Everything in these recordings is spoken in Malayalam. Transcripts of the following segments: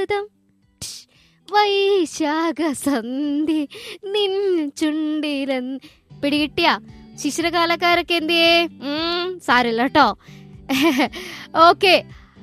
സൗഹൃദം വൈശാഖ സന്ധി നിൻ ചുണ്ടിലൻ പിടികിട്ടിയ ശിശിരകാലക്കാരൊക്കെ എന്തിയേ ഉം, സാരമില്ല കേട്ടോ ഓക്കെ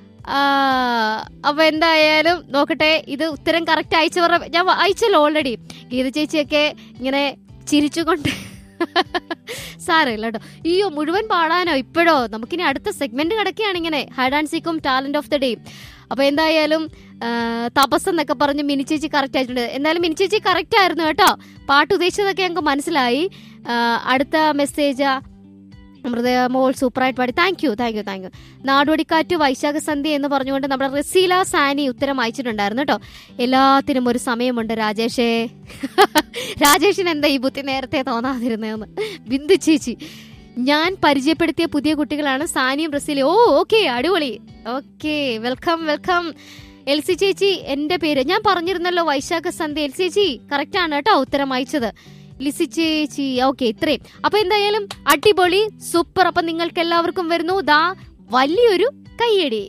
അപ്പൊ എന്തായാലും നോക്കട്ടെ ഇത് ഉത്തരം കറക്റ്റ് അയച്ചവരുടെ ഞാൻ വ- അയച്ചല്ലോ ഓൾറെഡി ഗീത ചേച്ചിയൊക്കെ ഇങ്ങനെ ചിരിച്ചുകൊണ്ട് സാരമില്ല കേട്ടോ അയ്യോ മുഴുവൻ പാടാനോ ഇപ്പോഴോ നമുക്കിനി അടുത്ത സെഗ്മെന്റ് കിടക്കുകയാണ് ഇങ്ങനെ ഹൈഡ് ആൻഡ് സീക്കും ടാലന്റ് ഓഫ് ദ ഡേ അപ്പൊ എന്തായാലും ആ, തപസ് എന്നൊക്കെ പറഞ്ഞ് മിനി ചേച്ചി കറക്റ്റ് ആയിട്ടുണ്ട് എന്തായാലും മിനി ചേച്ചി കറക്റ്റ് ആയിരുന്നു കേട്ടോ പാട്ട് ഉദ്ദേശിച്ചതൊക്കെ ഞങ്ങൾക്ക് മനസ്സിലായി ആ, അടുത്ത മെസ്സേജ് മൃദയ മോൾ സൂപ്പറായിട്ട് പാടി thank you thank you thank you Nadodikkattu Vaishakha Sandhya എന്ന് പറഞ്ഞുകൊണ്ട് നമ്മുടെ റസീല സാനി ഉത്തരം അയച്ചിട്ടുണ്ടായിരുന്നു കേട്ടോ എല്ലാത്തിനും ഒരു സമയമുണ്ട് രാജേഷേ രാജേഷിന് എന്താ ഈ ബുദ്ധി നേരത്തെ തോന്നാതിരുന്നതെന്ന് ബിന്ദു ചേച്ചി ഞാൻ പരിചയപ്പെടുത്തിയ പുതിയ കുട്ടികളാണ് സാനിയും റസീലയും ഓ ഓക്കെ അടിപൊളി ഓക്കെ വെൽക്കം വെൽക്കം എൽസി ചേച്ചി എന്റെ പേര് ഞാൻ പറഞ്ഞിരുന്നല്ലോ വൈശാഖ സന്ധ്യ എൽസി ചേച്ചി കറക്റ്റ് ആണ് കേട്ടോ ഉത്തരം അയച്ചത് ലിസി ചേച്ചി ഓക്കെ ഇത്രയും അപ്പൊ എന്തായാലും അടിപൊളി സൂപ്പർ അപ്പൊ നിങ്ങൾക്ക് എല്ലാവർക്കും വരുന്നു ദാ വലിയൊരു കയ്യടി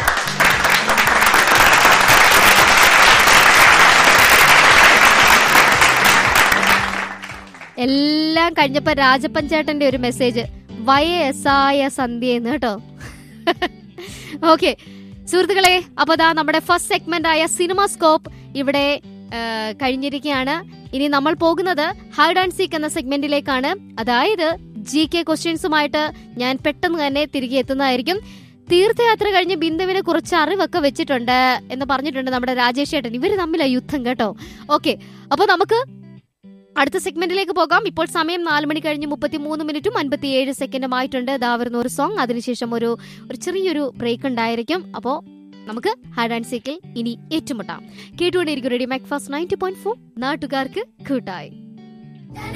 എല്ലാം കഴിഞ്ഞപ്പോ രാജപ്പഞ്ചേട്ടന്റെ ഒരു മെസ്സേജ് വയസ്സായ സന്ധ്യന്ന് കേട്ടോ ഓക്കെ സുഹൃത്തുക്കളെ അപ്പൊ ദാ നമ്മുടെ ഫസ്റ്റ് സെഗ്മെന്റ് ആയ സിനിമ സ്കോപ്പ് ഇവിടെ ആ, കഴിഞ്ഞിരിക്കുകയാണ് ഇനി നമ്മൾ പോകുന്നത് ഹൈഡ് ആൻഡ് സീക്ക് എന്ന സെഗ്മെന്റിലേക്കാണ് അതായത് ജി കെ ക്വസ്റ്റ്യൻസുമായിട്ട് ഞാൻ പെട്ടെന്ന് തന്നെ തിരികെ എത്തുന്നതായിരിക്കും തീർത്ഥയാത്ര കഴിഞ്ഞ് ബിന്ദുവിനെ കുറച്ച് അറിവൊക്കെ വെച്ചിട്ടുണ്ട് എന്ന് പറഞ്ഞിട്ടുണ്ട് നമ്മുടെ രാജേഷ് ചേട്ടൻ ഇവര് തമ്മിലാ യുദ്ധം കേട്ടോ ഓക്കെ അപ്പൊ നമുക്ക് അടുത്ത സെഗ്മെന്റിലേക്ക് പോകാം ഇപ്പോൾ സമയം നാല് മണി കഴിഞ്ഞ് മുപ്പത്തി മൂന്ന് മിനിറ്റും അൻപത്തിയേഴ് സെക്കൻഡും ആയിട്ടുണ്ട് ഇതാ വരുന്ന ഒരു സോങ് അതിനുശേഷം ഒരു ഒരു ചെറിയൊരു ബ്രേക്ക് ഉണ്ടായിരിക്കും അപ്പോൾ നമുക്ക് ഹാഡ് ആൻഡ് സീക്കിൽ ഇനി ഏറ്റുമുട്ടാം കേട്ടുകൊണ്ടിരിക്കും radio Macfast ninety point four നാട്ടുകാർക്ക് കൂട്ടായി